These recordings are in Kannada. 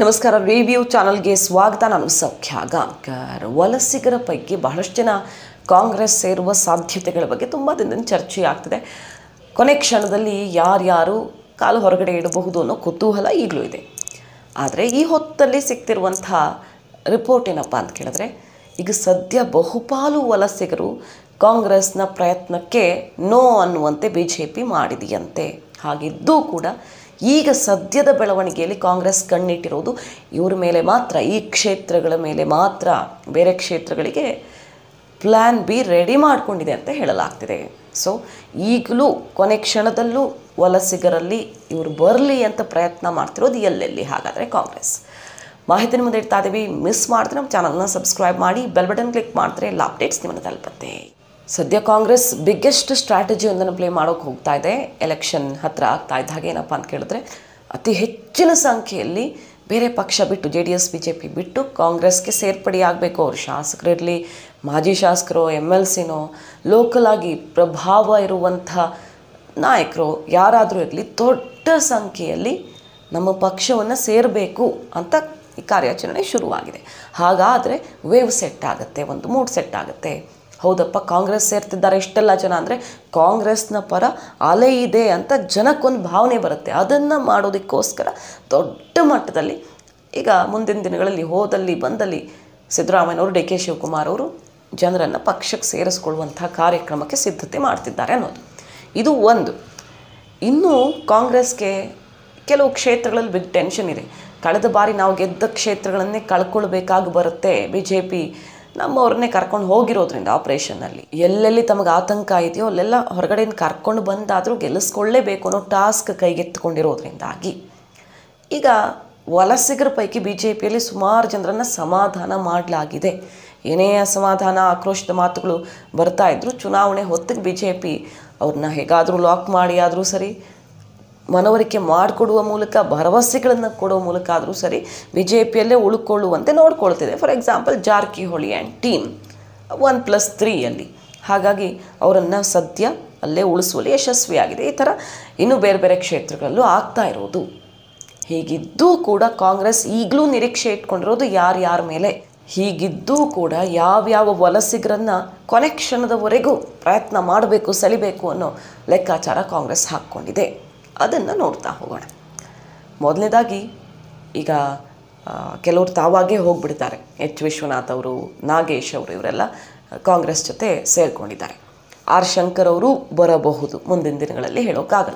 ನಮಸ್ಕಾರ ರಿವ್ಯೂ ಚಾನಲ್ಗೆ ಸ್ವಾಗತ ನಾನು ಸೌಖ್ಯ ಗಾಂಕರ್ ವಲಸಿಗರ ಪೈಕಿ ಬಹಳಷ್ಟು ಜನ ಕಾಂಗ್ರೆಸ್ ಸೇರುವ ಸಾಧ್ಯತೆಗಳ ಬಗ್ಗೆ ತುಂಬ ದಿನದಿಂದ ಚರ್ಚೆ ಆಗ್ತಿದೆ ಕೊನೆ ಕ್ಷಣದಲ್ಲಿ ಯಾರ್ಯಾರು ಕಾಲು ಹೊರಗಡೆ ಇಡಬಹುದು ಅನ್ನೋ ಕುತೂಹಲ ಈಗಲೂ ಇದೆ ಆದರೆ ಈ ಹೊತ್ತಲ್ಲಿ ಸಿಗ್ತಿರುವಂಥ ರಿಪೋರ್ಟ್ ಏನಪ್ಪ ಅಂತ ಕೇಳಿದ್ರೆ ಈಗ ಸದ್ಯ ಬಹುಪಾಲು ವಲಸಿಗರು ಕಾಂಗ್ರೆಸ್ನ ಪ್ರಯತ್ನಕ್ಕೆ ನೋ ಅನ್ನುವಂತೆ ಬಿ ಜೆ ಪಿ ಮಾಡಿದೆಯಂತೆ ಹಾಗಿದ್ದೂ ಕೂಡ ಈಗ ಸದ್ಯದ ಬೆಳವಣಿಗೆಯಲ್ಲಿ ಕಾಂಗ್ರೆಸ್ ಕಣ್ಣಿಟ್ಟಿರೋದು ಇವ್ರ ಮೇಲೆ ಮಾತ್ರ ಈ ಕ್ಷೇತ್ರಗಳ ಮೇಲೆ ಮಾತ್ರ ಬೇರೆ ಕ್ಷೇತ್ರಗಳಿಗೆ ಪ್ಲ್ಯಾನ್ ಬಿ ರೆಡಿ ಮಾಡಿಕೊಂಡಿದೆ ಅಂತ ಹೇಳಲಾಗ್ತಿದೆ ಸೊ ಈಗಲೂ ಕೊನೆ ಕ್ಷಣದಲ್ಲೂ ವಲಸಿಗರಲ್ಲಿ ಇವರು ಬರಲಿ ಅಂತ ಪ್ರಯತ್ನ ಮಾಡ್ತಿರೋದು ಎಲ್ಲೆಲ್ಲಿ ಹಾಗಾದರೆ ಕಾಂಗ್ರೆಸ್ ಮಾಹಿತಿ ಮುಂದೆ ಇಡ್ತಾ ಇದ್ದೀವಿ ಮಿಸ್ ಮಾಡಿದ್ರೆ ನಮ್ಮ ಚಾನಲ್ನ ಸಬ್ಸ್ಕ್ರೈಬ್ ಮಾಡಿ ಬೆಲ್ ಬಟನ್ ಕ್ಲಿಕ್ ಮಾಡಿದ್ರೆ ಎಲ್ಲ ಅಪ್ಡೇಟ್ಸ್ ನಿಮ್ಮನ್ನು ತಲುಪುತ್ತೆ ಸದ್ಯ ಕಾಂಗ್ರೆಸ್ ಬಿಗ್ಗೆಸ್ಟ್ ಸ್ಟ್ರಾಟಜಿಯೊಂದನ್ನು ಪ್ಲೇ ಮಾಡೋಕೆ ಹೋಗ್ತಾ ಇದೆ ಎಲೆಕ್ಷನ್ ಹತ್ರ ಆಗ್ತಾ ಇದ್ದ ಹಾಗೆ ಏನಪ್ಪ ಅಂತ ಕೇಳಿದ್ರೆ ಅತಿ ಹೆಚ್ಚಿನ ಸಂಖ್ಯೆಯಲ್ಲಿ ಬೇರೆ ಪಕ್ಷ ಬಿಟ್ಟು J D S B J P ಬಿಟ್ಟು ಕಾಂಗ್ರೆಸ್ಗೆ ಸೇರ್ಪಡೆಯಾಗಬೇಕು ಅವರು ಶಾಸಕರಿರಲಿ ಮಾಜಿ ಶಾಸಕರು ಎಮ್ ಎಲ್ ಸಿನೋ ಲೋಕಲ್ ಆಗಿ ಪ್ರಭಾವ ಇರುವಂಥ ನಾಯಕರು ಯಾರಾದರೂ ಇರಲಿ ದೊಡ್ಡ ಸಂಖ್ಯೆಯಲ್ಲಿ ನಮ್ಮ ಪಕ್ಷವನ್ನು ಸೇರಬೇಕು ಅಂತ ಈ ಕಾರ್ಯಾಚರಣೆ ಶುರುವಾಗಿದೆ ಹಾಗಾದರೆ ವೇವ್ ಸೆಟ್ ಆಗುತ್ತೆ ಒಂದು ಮೂಡ್ ಸೆಟ್ ಆಗುತ್ತೆ ಹೌದಪ್ಪ ಕಾಂಗ್ರೆಸ್ ಸೇರ್ತಿದ್ದಾರೆ ಇಷ್ಟೆಲ್ಲ ಜನ ಅಂದರೆ ಕಾಂಗ್ರೆಸ್ನ ಪರ ಅಲೆ ಇದೆ ಅಂತ ಜನಕ್ಕೊಂದು ಭಾವನೆ ಬರುತ್ತೆ ಅದನ್ನು ಮಾಡೋದಕ್ಕೋಸ್ಕರ ದೊಡ್ಡ ಮಟ್ಟದಲ್ಲಿ ಈಗ ಮುಂದಿನ ದಿನಗಳಲ್ಲಿ ಹೋದಲ್ಲಿ ಬಂದಲ್ಲಿ ಸಿದ್ದರಾಮಯ್ಯನವರು ಡಿ ಕೆ ಶಿವಕುಮಾರ್ ಅವರು ಜನರನ್ನು ಪಕ್ಷಕ್ಕೆ ಸೇರಿಸ್ಕೊಳ್ಳುವಂಥ ಕಾರ್ಯಕ್ರಮಕ್ಕೆ ಸಿದ್ಧತೆ ಮಾಡ್ತಿದ್ದಾರೆ ಅನ್ನೋದು ಇದು ಒಂದು ಇನ್ನು ಕಾಂಗ್ರೆಸ್ಗೆ ಕೆಲವು ಕ್ಷೇತ್ರಗಳಲ್ಲಿ ಬಿಗ್ ಟೆನ್ಷನ್ ಇದೆ ಕಳೆದ ಬಾರಿ ನಾವು ಗೆದ್ದ ಕ್ಷೇತ್ರಗಳನ್ನೇ ಕಳ್ಕೊಳ್ಬೇಕಾಗಿ ಬರುತ್ತೆ ಬಿ ಜೆ ಪಿ ನಮ್ಮವ್ರನ್ನೇ ಕರ್ಕೊಂಡು ಹೋಗಿರೋದ್ರಿಂದ ಆಪ್ರೇಷನ್ನಲ್ಲಿ ಎಲ್ಲೆಲ್ಲಿ ತಮಗೆ ಆತಂಕ ಇದೆಯೋ ಅಲ್ಲೆಲ್ಲ ಹೊರಗಡೆಯಿಂದ ಕರ್ಕೊಂಡು ಬಂದಾದರೂ ಗೆಲ್ಲಿಸ್ಕೊಳ್ಳೇಬೇಕು ಅನ್ನೋ ಟಾಸ್ಕ್ ಕೈಗೆತ್ತಿಕೊಂಡಿರೋದ್ರಿಂದಾಗಿ ಈಗ ವಲಸಿಗರ ಪೈಕಿ ಬಿ ಜೆ ಪಿಯಲ್ಲಿ ಸುಮಾರು ಜನರನ್ನು ಸಮಾಧಾನ ಮಾಡಲಾಗಿದೆ ಏನೇ ಅಸಮಾಧಾನ ಆಕ್ರೋಶದ ಮಾತುಗಳು ಬರ್ತಾ ಇದ್ರು ಚುನಾವಣೆ ಹೊತ್ತಿಗೆ ಬಿ ಜೆ ಪಿ ಅವ್ರನ್ನ ಹೇಗಾದರೂ ಲಾಕ್ ಮಾಡಿ ಆದರೂ ಸರಿ ಮನವರಿಕೆ ಮಾಡಿಕೊಡುವ ಮೂಲಕ ಭರವಸೆಗಳನ್ನು ಕೊಡುವ ಮೂಲಕ ಆದರೂ ಸರಿ ಬಿ ಜೆ ಪಿಯಲ್ಲೇ ಉಳ್ಕೊಳ್ಳುವಂತೆ ನೋಡ್ಕೊಳ್ತಿದೆ for example Jarkiholi and team one plus ತ್ರೀಯಲ್ಲಿ ಹಾಗಾಗಿ ಅವರನ್ನು ಸದ್ಯ ಅಲ್ಲೇ ಉಳಿಸುವಲ್ಲಿ ಯಶಸ್ವಿಯಾಗಿದೆ ಈ ಥರ ಇನ್ನೂ ಬೇರೆ ಬೇರೆ ಕ್ಷೇತ್ರಗಳಲ್ಲೂ ಆಗ್ತಾ ಇರೋದು ಹೀಗಿದ್ದೂ ಕೂಡ ಕಾಂಗ್ರೆಸ್ ಈಗಲೂ ನಿರೀಕ್ಷೆ ಇಟ್ಕೊಂಡಿರೋದು ಯಾರ್ಯಾರ ಮೇಲೆ ಹೀಗಿದ್ದೂ ಕೂಡ ಯಾವ್ಯಾವ ವಲಸಿಗರನ್ನ ಕೊನೆ ಕ್ಷಣದವರೆಗೂ ಪ್ರಯತ್ನ ಮಾಡಬೇಕು ಸೆಳಿಬೇಕು ಅನ್ನೋ ಲೆಕ್ಕಾಚಾರ ಕಾಂಗ್ರೆಸ್ ಹಾಕ್ಕೊಂಡಿದೆ ಅದನ್ನು ನೋಡ್ತಾ ಹೋಗೋಣ ಮೊದಲನೇದಾಗಿ ಈಗ ಆ, ಕೆಲವರು ತಾವಾಗೇ ಹೋಗ್ಬಿಡ್ತಾರೆ ಎಚ್ ವಿಶ್ವನಾಥ್ ಅವರು ನಾಗೇಶ್ ಅವರು ಇವರೆಲ್ಲ ಕಾಂಗ್ರೆಸ್ ಜೊತೆ ಸೇರಿಕೊಂಡಿದ್ದಾರೆ ಆರ್ ಶಂಕರ್ ಅವರು ಬರಬಹುದು ಮುಂದಿನ ದಿನಗಳಲ್ಲಿ ಹೇಳೋಕ್ಕಾಗಲ್ಲ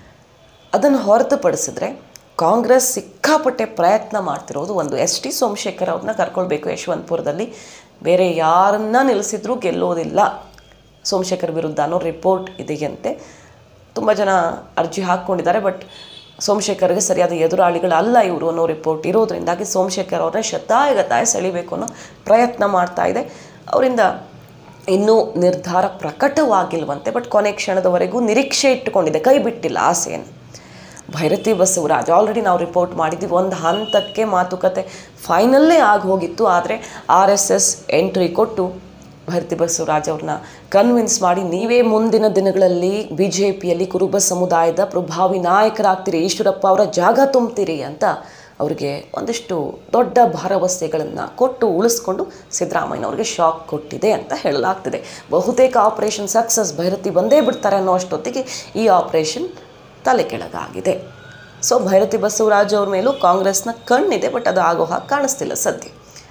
ಅದನ್ನು ಹೊರತುಪಡಿಸಿದ್ರೆ ಕಾಂಗ್ರೆಸ್ ಸಿಕ್ಕಾಪಟ್ಟೆ ಪ್ರಯತ್ನ ಮಾಡ್ತಿರೋದು ಒಂದು ಎಸ್ ಟಿ ಸೋಮಶೇಖರ್ ಅವ್ರನ್ನ ಕರ್ಕೊಳ್ಬೇಕು ಯಶವಂತಪುರದಲ್ಲಿ ಬೇರೆ ಯಾರನ್ನ ನಿಲ್ಲಿಸಿದ್ರೂ ಗೆಲ್ಲೋದಿಲ್ಲ ಸೋಮಶೇಖರ್ ವಿರುದ್ಧ ಅನ್ನೋ ರಿಪೋರ್ಟ್ ಇದೆಯಂತೆ ತುಂಬ ಜನ ಅರ್ಜಿ ಹಾಕ್ಕೊಂಡಿದ್ದಾರೆ ಬಟ್ ಸೋಮಶೇಖರ್ಗೆ ಸರಿಯಾದ ಎದುರಾಳಿಗಳಲ್ಲ ಇವರು ಅನ್ನೋ ರಿಪೋರ್ಟ್ ಇರೋದ್ರಿಂದಾಗಿ ಸೋಮಶೇಖರ್ ಅವ್ರನ್ನ ಶತಾಯಗತಾಯ ಸೆಳಿಬೇಕು ಅನ್ನೋ ಪ್ರಯತ್ನ ಮಾಡ್ತಾ ಇದೆ ಅವರಿಂದ ಇನ್ನೂ ನಿರ್ಧಾರ ಪ್ರಕಟವಾಗಿಲ್ವಂತೆ ಬಟ್ ಕೊನೆ ಕ್ಷಣದವರೆಗೂ ನಿರೀಕ್ಷೆ ಇಟ್ಟುಕೊಂಡಿದೆ ಕೈ ಬಿಟ್ಟಿಲ್ಲ ಆಸೆಯನ್ನು ಭೈರತಿ ಬಸವರಾಜ್ ಆಲ್ರೆಡಿ ನಾವು ರಿಪೋರ್ಟ್ ಮಾಡಿದ್ದೀವಿ ಒಂದು ಹಂತಕ್ಕೆ ಮಾತುಕತೆ ಫೈನಲ್ಲೇ ಆಗಿ ಹೋಗಿತ್ತು ಆದರೆ ಆರ್ ಎಸ್ ಎಸ್ ಎಂಟ್ರಿ ಕೊಟ್ಟು ಭೈರತಿ ಬಸವರಾಜ್ ಅವ್ರನ್ನ ಕನ್ವಿನ್ಸ್ ಮಾಡಿ ನೀವೇ ಮುಂದಿನ ದಿನಗಳಲ್ಲಿ ಬಿ ಜೆ ಪಿಯಲ್ಲಿ ಕುರುಬ ಸಮುದಾಯದ ಪ್ರಭಾವಿ ನಾಯಕರಾಗ್ತೀರಿ ಈಶ್ವರಪ್ಪ ಅವರ ಜಾಗ ತುಂಬ್ತೀರಿ ಅಂತ ಅವರಿಗೆ ಒಂದಿಷ್ಟು ದೊಡ್ಡ ಭರವಸೆಗಳನ್ನು ಕೊಟ್ಟು ಉಳಿಸ್ಕೊಂಡು ಸಿದ್ದರಾಮಯ್ಯನವ್ರಿಗೆ ಶಾಕ್ ಕೊಟ್ಟಿದೆ ಅಂತ ಹೇಳಲಾಗ್ತಿದೆ ಬಹುತೇಕ ಆಪರೇಷನ್ ಸಕ್ಸಸ್ ಭೈರತಿ ಬಂದೇ ಬಿಡ್ತಾರೆ ಅನ್ನೋ ಅಷ್ಟೊತ್ತಿಗೆ ಈ ಆಪರೇಷನ್ ತಲೆ ಕೆಳಗಾಗಿದೆ ಸೊ ಭೈರತಿ ಬಸವರಾಜ್ ಅವ್ರ ಮೇಲೂ ಕಾಂಗ್ರೆಸ್ನ ಕಣ್ಣಿದೆ ಬಟ್ ಅದು ಆಗೋ ಹಾಗೆ ಕಾಣಿಸ್ತಿಲ್ಲ ಸದ್ಯ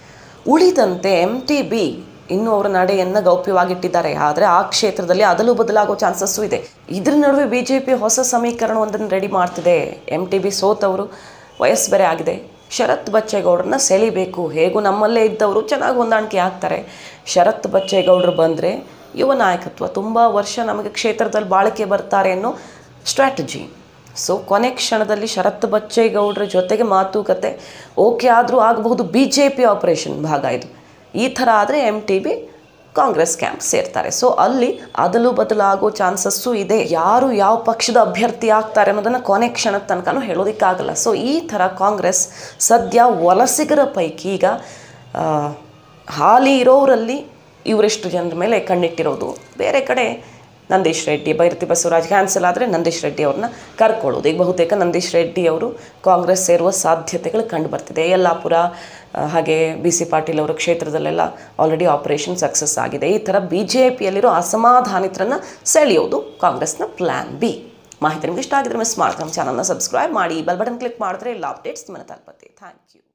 ಉಳಿದಂತೆ ಎಮ್ ಟಿ ಬಿ ಇನ್ನೂ ಅವರ ನಡೆಯನ್ನು ಗೌಪ್ಯವಾಗಿಟ್ಟಿದ್ದಾರೆ ಆದರೆ ಆ ಕ್ಷೇತ್ರದಲ್ಲಿ ಅದಲು ಬದಲಾಗೋ ಚಾನ್ಸಸ್ಸು ಇದೆ ಇದ್ರ ನಡುವೆ ಬಿ ಜೆ ಪಿ ಹೊಸ ಸಮೀಕರಣವೊಂದನ್ನು ರೆಡಿ ಮಾಡ್ತಿದೆ ಎಮ್ ಟಿ ಬಿ ಸೋತವರು ವಯಸ್ಸು ಬೇರೆ ಆಗಿದೆ ಶರತ್ ಬಚ್ಚೇಗೌಡರನ್ನ ಸೆಳಿಬೇಕು ಹೇಗೂ ನಮ್ಮಲ್ಲೇ ಇದ್ದವರು ಚೆನ್ನಾಗಿ ಹೊಂದಾಣಿಕೆ ಆಗ್ತಾರೆ ಶರತ್ ಬಚ್ಚೇಗೌಡರು ಬಂದರೆ ಯುವ ನಾಯಕತ್ವ ತುಂಬ ವರ್ಷ ನಮಗೆ ಕ್ಷೇತ್ರದಲ್ಲಿ ಬಾಳಿಕೆ ಬರ್ತಾರೆ ಅನ್ನೋ ಸ್ಟ್ರಾಟಜಿ ಸೊ ಕೊನೆ ಕ್ಷಣದಲ್ಲಿ ಶರತ್ ಬಚ್ಚೇಗೌಡರ ಜೊತೆಗೆ ಮಾತುಕತೆ ಓಕೆ ಆದರೂ ಆಗಬಹುದು ಬಿ ಜೆ ಪಿ ಆಪರೇಷನ್ ಭಾಗ ಇದು ಈ ಥರ ಆದರೆ M T B Congress camp ಸೇರ್ತಾರೆ ಸೊ ಅಲ್ಲಿ ಅದಲು ಬದಲಾಗೋ ಚಾನ್ಸಸ್ಸು ಇದೆ ಯಾರು ಯಾವ ಪಕ್ಷದ ಅಭ್ಯರ್ಥಿ ಆಗ್ತಾರೆ ಅನ್ನೋದನ್ನು ಕೊನೆ ಕ್ಷಣದ ತನಕನೂ ಹೇಳೋದಕ್ಕಾಗಲ್ಲ ಸೊ ಈ ಥರ ಕಾಂಗ್ರೆಸ್ ಸದ್ಯ ವಲಸಿಗರ ಪೈಕಿ ಈಗ ಆ, ಹಾಲಿ ಇರೋರಲ್ಲಿ ಇವರೆಷ್ಟು ಜನರ ಮೇಲೆ ಕಣ್ಣಿಟ್ಟಿರೋದು ಬೇರೆ ಕಡೆ ನಂದೀಶ್ ರೆಡ್ಡಿ ಬೈರತಿ ಬಸವರಾಜ್ ಕ್ಯಾನ್ಸಲ್ ಆದರೆ ನಂದೀಶ್ ರೆಡ್ಡಿ ಅವ್ರನ್ನ ಕರ್ಕೊಳ್ಳೋದು ಈಗ ಬಹುತೇಕ ನಂದೀಶ್ ರೆಡ್ಡಿ ಅವರು ಕಾಂಗ್ರೆಸ್ ಸೇರುವ ಸಾಧ್ಯತೆಗಳು ಕಂಡು ಬರ್ತಿದೆ ಯಲ್ಲಾಪುರ ಆ, ಹಾಗೆ ಬಿ ಸಿ ಪಾಟೀಲ್ ಅವರ ಕ್ಷೇತ್ರದಲ್ಲೆಲ್ಲ ಆಲ್ರೆಡಿ ಆಪರೇಷನ್ ಸಕ್ಸಸ್ ಆಗಿದೆ ಈ ಥರ ಬಿ ಜೆ ಪಿಯಲ್ಲಿರೋ ಅಸಮಾಧಾನಿತರನ್ನು ಸೆಳೆಯೋದು ಕಾಂಗ್ರೆಸ್ನ ಪ್ಲ್ಯಾನ್ ಬಿ ಮಾಹಿತಿ ನಿಮ್ಗೆ ಇಷ್ಟ ಆಗಿದ್ರೆ ಮಿಸ್ ಮಾಡ್ತಾರೆ ನಮ್ಮ ಚಾನಲ್ನ ಸಬ್ಸ್ಕ್ರೈಬ್ ಮಾಡಿ ಬೆಲ್ ಬಟನ್ ಕ್ಲಿಕ್ ಮಾಡಿದ್ರೆ ಎಲ್ಲ ಅಪ್ಡೇಟ್ಸ್ ನಿಮ್ಮನ್ನು ತಲುಪತ್ತೆ ಥ್ಯಾಂಕ್ ಯು